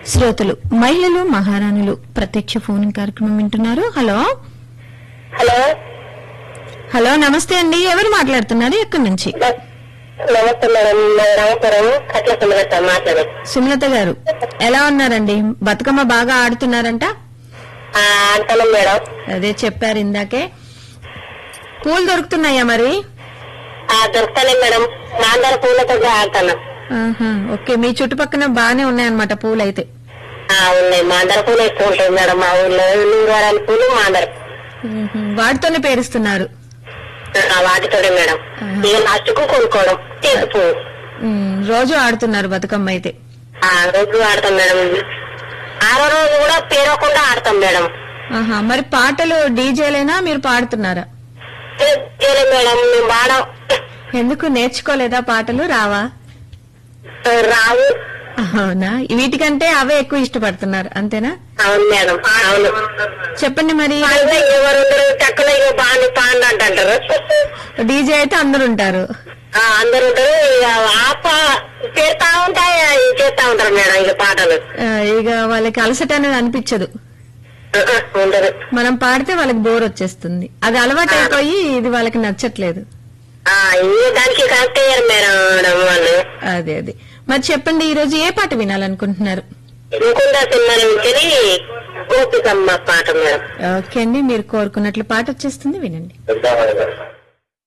శ్రోతలు మహిళలు మహారాణులు ప్రత్యక్ష ఫోన్ కార్యక్రమం వింటున్నారు హలో హలో హలో నమస్తే అండి ఎవరు మాట్లాడుతున్నారు ఎక్కడి నుంచి నమస్తే మేడం నేను రామపురం కట్ల సుమలత మాట్లాడు సుమలత గారు ఎలా ఉన్నారండి బతుకమ్మ బాగా ఆడుతున్నారంట అంటాను మేడం అదే చెప్పారు ఇందాకే పూలు దొరుకుతున్నాయా మరి ఆ దొరుకుతానే మేడం మాందర పూలతో ఆడతాను ఆహా, ఓకే మీ చుట్టుపక్కల బాగానే ఉన్నాయన్నమాట పూలు అయితే ఆ, ఉన్నాయి మాందర పూలు ఎక్కువ ఉంటాయి మేడం మా ఊళ్ళో నూరు వారాల పూలు మాందర మ్మ్హ. వాటితోనే పేరుస్తున్నారు ఆ, వాటితోనే మేడం ఇక లాస్ట్ కు కొనుక్కోవడం తీసు పువ్వు మ్మ్, రోజు ఆడుతున్నారు బతుకమ్మ అయితే ఆ రోజు ఆడతాం మేడం ఆరో రోజు కూడా పేరకుండా ఆడతాం మేడం ఆహా మరి పాటలు డీజేలేనా మీరు పాడుతున్నారా చేయలే మేడం మేము వాడం ఎందుకు నేర్చుకోలేదా పాటలు రావా రావు అవునా వీటికంటే అవే ఎక్కువ ఇష్టపడుతున్నారు అంతేనా అవును మేడం అవును చెప్పండి మరి వాళ్ళ ఎవరుందరు చక్కగా ఇక బాగా పాండి అంటారు డీజే అయితే అందరు ఉంటారు ఆ, అందరు ఉంటారు ఇక ఆప చేస్తా ఉంటాయి చేస్తా ఉంటారు మేడం ఇక పాటలు ఆ, ఇక వాళ్ళకి అలసట అనేది అనిపించదు ఆ, ఆ, ఉండదు మనం పాడితే వాళ్ళకి బోర్ వచ్చేస్తుంది అది అలవాటు అయిపోయి ఇది వాళ్ళకి నచ్చట్లేదు ఆ, ఇక దానికి కరెక్ట్ అయ్యారు మేడం వాళ్ళు అదే అదే మరి చెప్పండి ఈ రోజు ఏ పాట వినాలనుకుంటున్నారు ముకుంద సినిమా నుంచి గోపికమ్మ పాట మేడం ఓకే అండి మీరు కోరుకున్నట్లు పాట వచ్చేస్తుంది వినండి